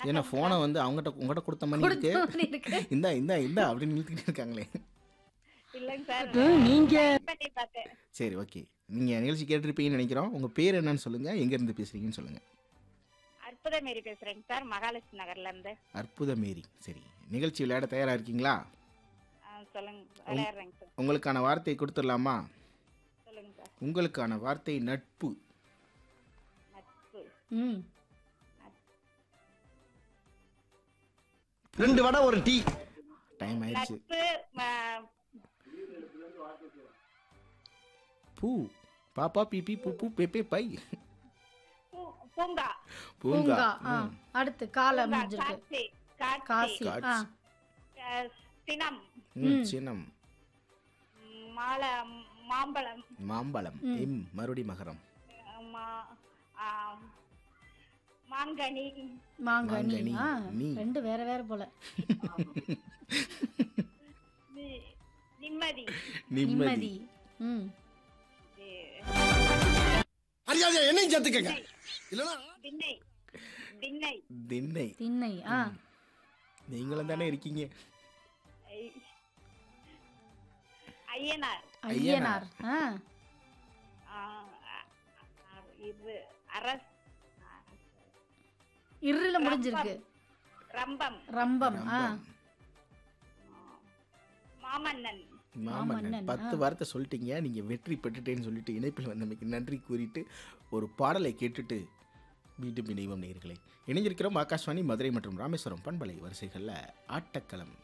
ஏன்னா ஃபோனை வந்து அவங்ககிட்ட உங்ககிட்ட கொடுத்த மாதிரி இருக்கு கொடுத்து இருக்கு இந்தா இந்தா இந்தா அப்படின்னு இழுத்துக்கிட்டே இருக்காங்களே இல்லைங்க சார் நீங்க பண்ணி பார்த்தேன் சரி ஓகே நீங்கள் நிகழ்ச்சி கேட்டிருப்பீங்கன்னு நினைக்கிறோம் உங்கள் பேர் என்னன்னு சொல்லுங்கள் எங்கேருந்து பேசுகிறீங்கன்னு சொல்லுங்கள் அற்புத மாரி பேசுறேங்க சார் மகாலட்சுமி நகர்ல இருந்து அற்புத மேரி சரி நிகழ்ச்சி விளையாட தயாராக இருக்கீங்களா ஆ, சொல்லுங்க விளையாடுறேங்க சார் உங்களுக்கான வார்த்தை கொடுத்துடலாமா சொல்லுங்க சார் உங்களுக்கான வார்த்தை நட்பு நட்பு ம் ரெண்டு வடை ஒரு டீ டைம் ஆயிடுச்சு நட்பு ஆ, பூ பாப்பா பிபி பூ பூ பெப்பே பை பூ- பூங்கா பூங்கா பூங்கா ஆ ம். அடுத்து காலை பூங்கா, முடிஞ்சிருக்கு காட்சி காட்சி காசி ஆ காட்சி. ஆ, சினம் ம், சின்னம் ம், மாலை மாம்பழம் மாம்பழம் இம் மறுபடி மகரம் ஆ, மா- ஆ, மாங்கனி மாங்கனி மாங்கனி, ஆ நீ. ரெண்டு வேற வேற போல நி- நிம்மதி நிம்மதி நிம்மதி ம் அறியாத என்னையும் சேர்த்துக்கங்க இல்லனா திண்ணை திண்ணை திண்ணை திண்ணை ஆ நீங்களும் தானே இருக்கீங்க ஐ- ஐயனார் ஐயனார் ஆ ஆ, அ- அ- இது அரஸ் இருள முடிஞ்சிருக்கு ரம்பம் ரம்பம் ஆ மாமன்னன் மாமன்னன் மாமன்னன், பத்து வார்த்தை சொல்லிட்டீங்க நீங்க வெற்றி பெற்றுட்டேன்னு சொல்லிட்டு இணைப்பில் வந்தமைக்கு நன்றி கூறிட்டு ஒரு பாடலை கேட்டுட்டு மீண்டும் இணைவோம் நேயர்களே இணைஞ்சிருக்கிறோம் ஆகாஷ்வாணி மதுரை மற்றும் ராமேஸ்வரம் பண்பலை வரிசைகளில் ஆட்டக்களம்